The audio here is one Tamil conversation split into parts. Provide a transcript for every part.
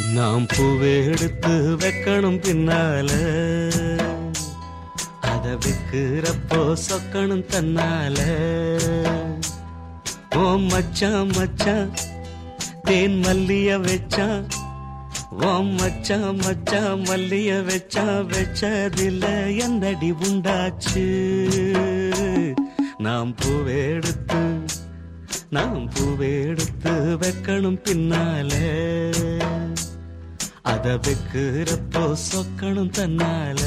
நாம் பூவை எடுத்து வைக்கணும் பின்னால அத வைக்கிறப்போ சொக்கணும் தன்னால ஓ மச்சான் மச்சான் தேன் மல்லிய வச்சான் ஓ மச்சான் மச்சான் மல்லிய வச்சா வச்சதில்ல என்னடி உண்டாச்சு நாம் பூவை எடுத்து நாம் பூவை எடுத்து வைக்கணும் பின்னால அத வைக்கிறப்போ சொக்கணும் தன்னால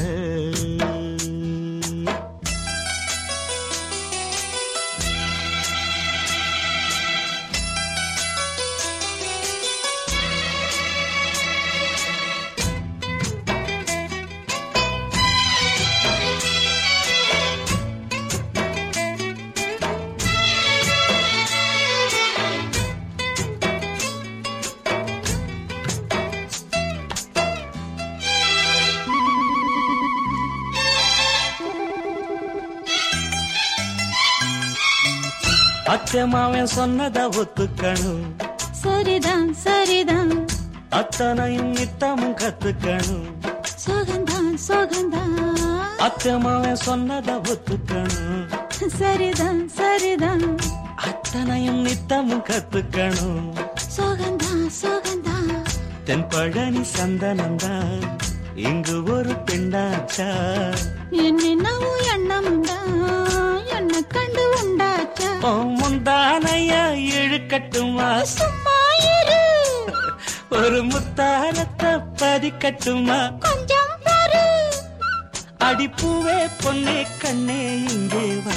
அச்சமாவன் சொன்னத ஒத்துக்கணும் சரிதான் சரிதான் அத்தனையும் நித்தமும் கத்துக்கணும் சோகந்தான் சோகந்தான் அச்சமாவன் சொன்னத ஒத்துக்கணும் சரிதான் சரிதான் அத்தனையும் நித்தமும் கத்துக்கணும் சோகந்தான் சோகந்தான் தென் பழனி சந்தனந்தான் இங்கு ஒரு பெண்ணாச்சா என்னென்னவோ எண்ணமுண்டா என்ன கண்டு உண்டாச்சா ஓ முந்தானைய இழுக்கட்டுமா சும்மா இரு ஒரு முத்தாரத்தை பதிக்கட்டுமா கொஞ்சம் பாரு அடிப்பூவே பொன்னே கண்ணே இங்கே வா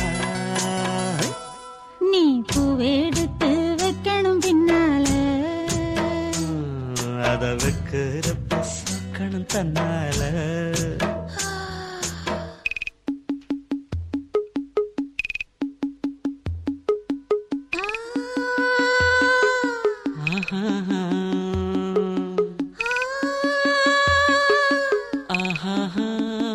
நீ பூவெடுத்து வைக்கணும் பின்னால அத வைக்கிறப்ப சொக்கணும் தன்னால ஆஹா. ஆஹா.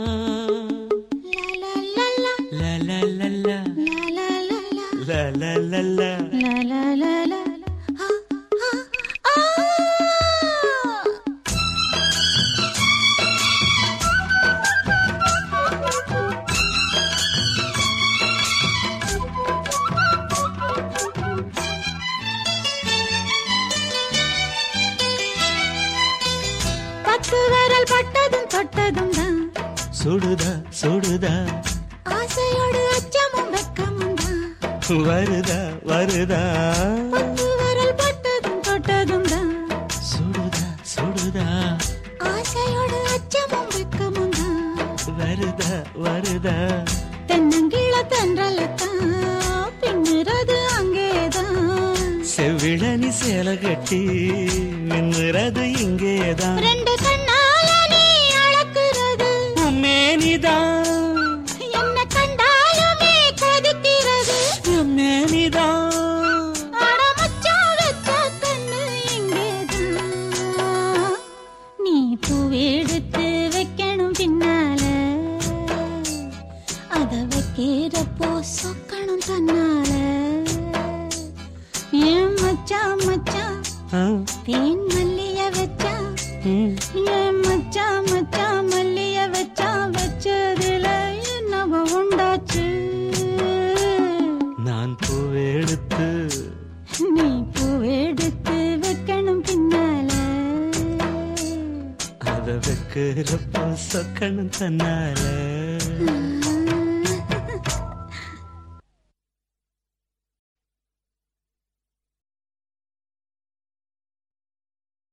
லா லா லா லா லா லா லா. லா லா லா லா லா லா லா லா. La la la la la. Ah, ah, ah. பத்து விரல் பட்டதும் தொட்டதும் தான் சுடுதா சுடுதா ஆசையோடு அச்சமும் வெக்கமும் தான் வருதா வருதா பத்து விரல் பட்டதும் தொட்டதும் தான் சுடுதா சுடுதா ஆசையோடு அச்சமும் வெக்கமும் தான் வருதா வருதா தென்னங்கிழ தென்றலத்தான் பின்னுறது அங்கேதான் செவ்விழனி சேலை கட்டி மின்னுறது இங்கேதான் ரெண்டு கண்ணால நீ அளக்குறது மேனிதான் என்ன கண்டாலுமே கொதிக்கிறது மேனிதான் அட மச்சான் வச்ச கண்ணு இங்கேதான் நீ பூவெடுத்து வைக்கணும் பின்னால அத வைக்கிறப்போ சொக்கணும் தன்னால ஏன் மச்சான் மச்சான் ஆ, தேன் மல்லிய வச்சா ம். ஏன் மச்சான் மச்சான் மல்லிய வச்சா வச்சதுல என்னவோ உண்டாச்சு நான் பூவெடுத்து நீ பூவெடுத்து வைக்கணும் பின்னால அத வைக்கிறப்போ சொக்கணும் தன்னால